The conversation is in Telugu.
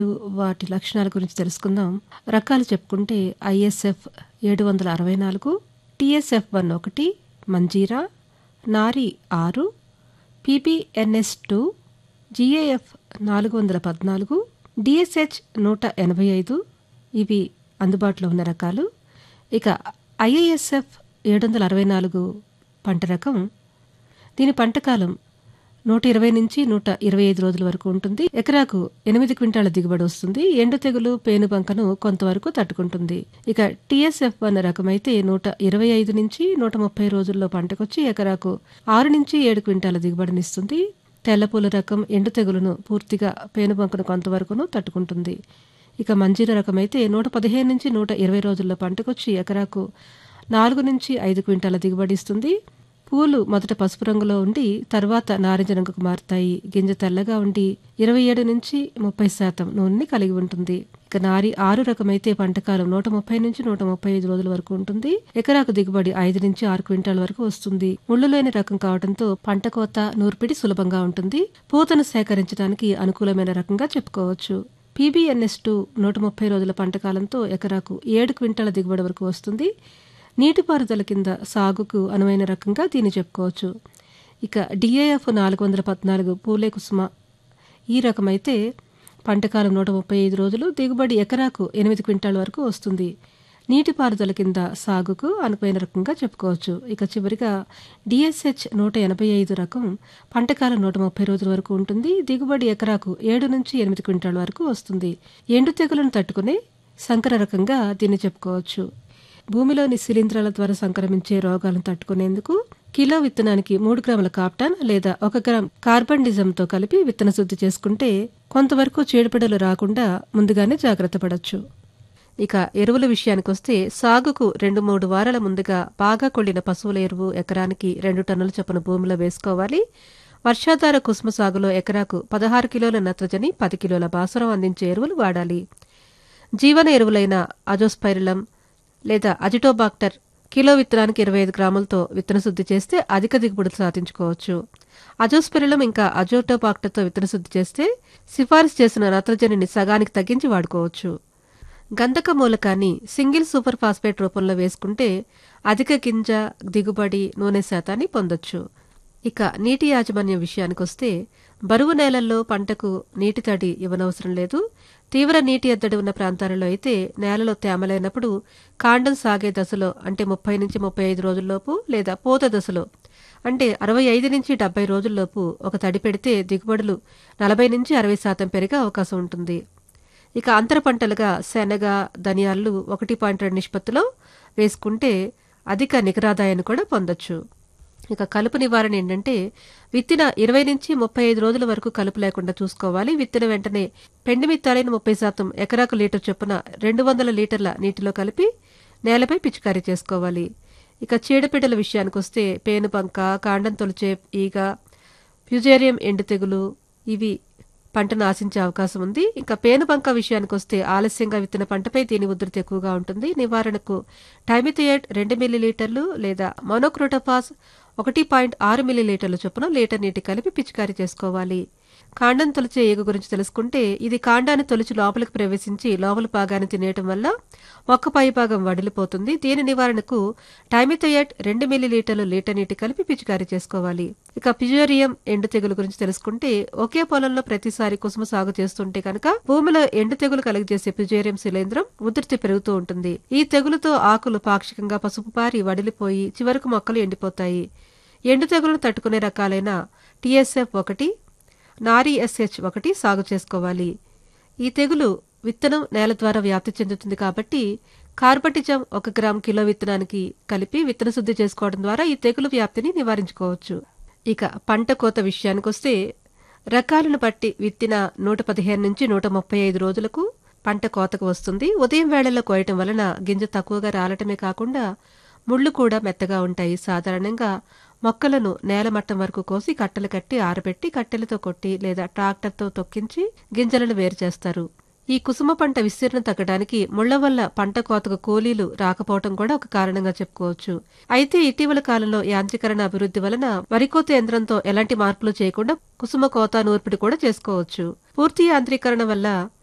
వాటి లక్షణాల గురించి తెలుసుకుందాం రకాలు చెప్పుకుంటే ఐఎస్ఎఫ్ ఏడు వందల అరవై నాలుగు టిఎస్ఎఫ్ వన్ ఒకటి మంజీరా నారి ఆరు పీబీఎన్ఎస్ టూ జిఏఎఫ్ నాలుగు వందల పద్నాలుగు డిఎస్హెచ్ నూట ఎనభై ఐదు ఇవి అందుబాటులో ఉన్న రకాలు ఇక ఐఏఎస్ఎఫ్ ఏడు వందల అరవై నాలుగు పంట రకం దీని పంటకాలం నూట ఇరవై నుంచి నూట ఇరవై ఐదు రోజుల వరకు ఉంటుంది ఎకరాకు ఎనిమిది క్వింటాల దిగుబడి వస్తుంది ఎండు తెగులు పేనుబంకను కొంతవరకు తట్టుకుంటుంది ఇక టీఎస్ఎఫ్ వన్ రకమైతే నూట ఇరవై ఐదు నుంచి నూట ముప్పై రోజుల్లో పంటకొచ్చి ఎకరాకు ఆరు నుంచి ఏడు క్వింటాల దిగుబడినిస్తుంది తెల్లపూల రకం ఎండు తెగులును పూర్తిగా పేనుబంకను కొంతవరకును తట్టుకుంటుంది ఇక మంజీర రకమైతే నూట పదిహేను నుంచి నూట ఇరవై రోజుల్లో పంటకొచ్చి ఎకరాకు నాలుగు నుంచి ఐదు క్వింటాల దిగుబడి ఇస్తుంది పూలు మొదట పసుపు రంగులో ఉండి తర్వాత నారింజ రంగుకు మారుతాయి గింజ తెల్లగా ఉండి ఇరవై ఏడు నుంచి ముప్పై శాతం నూనెని కలిగి ఉంటుంది ఇక నారి ఆరు రకమైతే పంటకాలం నూట ముప్పై నుంచి నూట ముప్పై ఐదు రోజుల వరకు ఉంటుంది ఎకరాకు దిగుబడి ఐదు నుంచి ఆరు క్వింటాల వరకు వస్తుంది ముళ్ళు లేని రకం కావడంతో పంట కోత నూర్పిడి సులభంగా ఉంటుంది పూతను సేకరించడానికి అనుకూలమైన రకంగా చెప్పుకోవచ్చు పీబీఎన్ఎస్ టూ నూట ముప్పై రోజుల పంటకాలంతో ఎకరాకు ఏడు క్వింటాల దిగుబడి వరకు వస్తుంది నీటిపారుదల కింద సాగుకు అనువైన రకంగా దీన్ని చెప్పుకోవచ్చు ఇక డిఏఎఫ్ నాలుగు వందల పద్నాలుగు పూలే కుసుమ ఈ రకమైతే పంటకాలం నూట ముప్పై ఐదు రోజులు దిగుబడి ఎకరాకు ఎనిమిది క్వింటాల వరకు వస్తుంది నీటిపారుదల కింద సాగుకు అనుకైన రకంగా చెప్పుకోవచ్చు ఇక చివరిగా డిఎస్హెచ్ నూట ఎనభై ఐదు రకం పంటకాలం నూట ముప్పై రోజుల వరకు ఉంటుంది దిగుబడి ఎకరాకు ఏడు నుంచి ఎనిమిది క్వింటాల వరకు వస్తుంది ఎండు తెగులను తట్టుకునే సంకర రకంగా దీన్ని చెప్పుకోవచ్చు భూమిలోని శిలీంధ్రాల ద్వారా సంక్రమించే రోగాలను తట్టుకునేందుకు కిలో విత్తనానికి మూడు గ్రాముల కాప్టాన్ లేదా ఒక గ్రామ్ కార్బన్ డిజంతో కలిపి విత్తన శుద్ధి చేసుకుంటే కొంతవరకు చీడపిడలు రాకుండా ముందుగానే జాగ్రత్త పడవచ్చు ఇక ఎరువుల విషయానికి వస్తే సాగుకు రెండు మూడు వారాల ముందుగా బాగా కొళ్లిన పశువుల ఎరువు ఎకరానికి రెండు టన్నుల చొప్పున భూమిలో వేసుకోవాలి వర్షాధార కుసుమ సాగులో ఎకరాకు పదహారు కిలోల నత్రజని పది కిలోల బాసురం అందించే ఎరువులు వాడాలి జీవన ఎరువులైన అజోస్పైరిలం లేదా అజిటోబాక్టర్ కిలో విత్తనానికి ఇరవై ఐదు గ్రాములతో విత్తన శుద్ధి చేస్తే అధిక దిగుబడులు సాధించుకోవచ్చు అజోస్పెరిలం ఇంకా అజోటోబాక్టర్తో విత్తన శుద్ధి చేస్తే సిఫారసు చేసిన నత్రజనిని సగానికి తగ్గించి వాడుకోవచ్చు గంధక మూలకాన్ని సింగిల్ సూపర్ ఫాస్ఫేట్ రూపంలో వేసుకుంటే అధిక గింజ దిగుబడి నూనె శాతాన్ని పొందొచ్చు ఇక నీటి యాజమాన్యం విషయానికొస్తే బరువు నేలల్లో పంటకు నీటి తడి ఇవ్వనవసరం లేదు తీవ్ర నీటి ఎద్దడి ఉన్న ప్రాంతాలలో అయితే నేలలో తేమ లేనప్పుడు కాండం సాగే దశలో అంటే ముప్పై నుంచి ముప్పై ఐదు రోజుల్లోపు లేదా పూత దశలో అంటే అరవై ఐదు నుంచి డెబ్బై రోజుల్లోపు ఒక తడి పెడితే దిగుబడులు నలభై నుంచి అరవై శాతం పెరిగే అవకాశం ఉంటుంది ఇక అంతర పంటలుగా శనగ ధనియాలు ఒకటి పాయింట్ రెండు నిష్పత్తిలో వేసుకుంటే అధిక నికరాదాయాన్ని కూడా పొందొచ్చు ఇక కలుపు నివారణ ఏంటంటే విత్తిన ఇరవై నుంచి ముప్పై ఐదు రోజుల వరకు కలుపు లేకుండా చూసుకోవాలి విత్తిన వెంటనే పెండి మిత్తాలైన ముప్పై శాతం ఎకరాకు లీటర్ చొప్పున రెండు వందల లీటర్ల నీటిలో కలిపి నేలపై పిచికారీ చేసుకోవాలి ఇక చీడపీడల విషయానికి వస్తే పేనుబంక కాండం తొలిచే ఈగ ఫ్యూజేరియం ఎండు తెగులు ఇవి పంటను ఆశించే అవకాశం ఉంది ఇంకా పేనుబంక విషయానికి వస్తే ఆలస్యంగా విత్తిన పంటపై దీని ఉధృతి ఎక్కువగా ఉంటుంది నివారణకు టైమిథియేట్ రెండు మిల్లీలీటర్లు లేదా మోనోక్రోటోఫాస్ ఒకటి పాయింట్ ఆరు మిల్లీలీటర్ల చొప్పున లీటర్ నీటి కలిపి పిచికారీ చేసుకోవాలి కాండం తొలిచే ఈగ గురించి తెలుసుకుంటే ఇది కాండాన్ని తొలిచి లోపలికి ప్రవేశించి లోపల భాగాన్ని తినేయటం వల్ల ఒక్క పై భాగం వడిలిపోతుంది దీని నివారణకు టైమిథోయట్ రెండు మిల్లీలీటర్లు లీటర్ నీటి కలిపి పిచికారీ చేసుకోవాలి ఇక పిజోరియం ఎండు తెగులు గురించి తెలుసుకుంటే ఒకే పొలంలో ప్రతిసారి కుసుమ సాగు చేస్తుంటే కనుక భూమిలో ఎండు తెగులు కలిగజేసే పిజోరియం శిలేంద్రం ఉధృతి పెరుగుతూ ఉంటుంది ఈ తెగులుతో ఆకులు పాక్షికంగా పసుపు పారి వడిలిపోయి చివరకు మొక్కలు ఎండిపోతాయి ఎండు తెగులను తట్టుకునే రకాలైన టీఎస్ఎఫ్ ఒకటి నారీ ఎస్హెచ్ ఒకటి సాగు చేసుకోవాలి ఈ తెగులు విత్తనం నేల ద్వారా వ్యాప్తి చెందుతుంది కాబట్టి కార్బటిజం ఒక గ్రామ్ కిలో విత్తనానికి కలిపి విత్తన శుద్ధి చేసుకోవడం ద్వారా ఈ తెగులు వ్యాప్తిని నివారించుకోవచ్చు ఇక పంట కోత విషయానికొస్తే రకాలను బట్టి విత్తిన నూట పదిహేను నుంచి నూట ముప్పై ఐదు రోజులకు పంట కోతకు వస్తుంది ఉదయం వేళల్లో కోయటం వలన గింజ తక్కువగా రాలటమే కాకుండా ముళ్ళు కూడా మెత్తగా ఉంటాయి సాధారణంగా మొక్కలను నేలమట్టం వరకు కోసి కట్టెలు కట్టి ఆరబెట్టి కట్టెలతో కొట్టి లేదా ట్రాక్టర్తో తొక్కించి గింజలను వేరు చేస్తారు ఈ కుసుమ పంట విస్తీర్ణం తగ్గడానికి ముళ్ల వల్ల పంట కోతకు కూలీలు రాకపోవటం కూడా ఒక కారణంగా చెప్పుకోవచ్చు అయితే ఇటీవల కాలంలో యాంత్రీకరణ అభివృద్ధి వలన వరికోత యంత్రంతో ఎలాంటి మార్పులు చేయకుండా కుసుమ కోత నూర్పిడి కూడా చేసుకోవచ్చు పూర్తి యాంత్రీకరణ వల్ల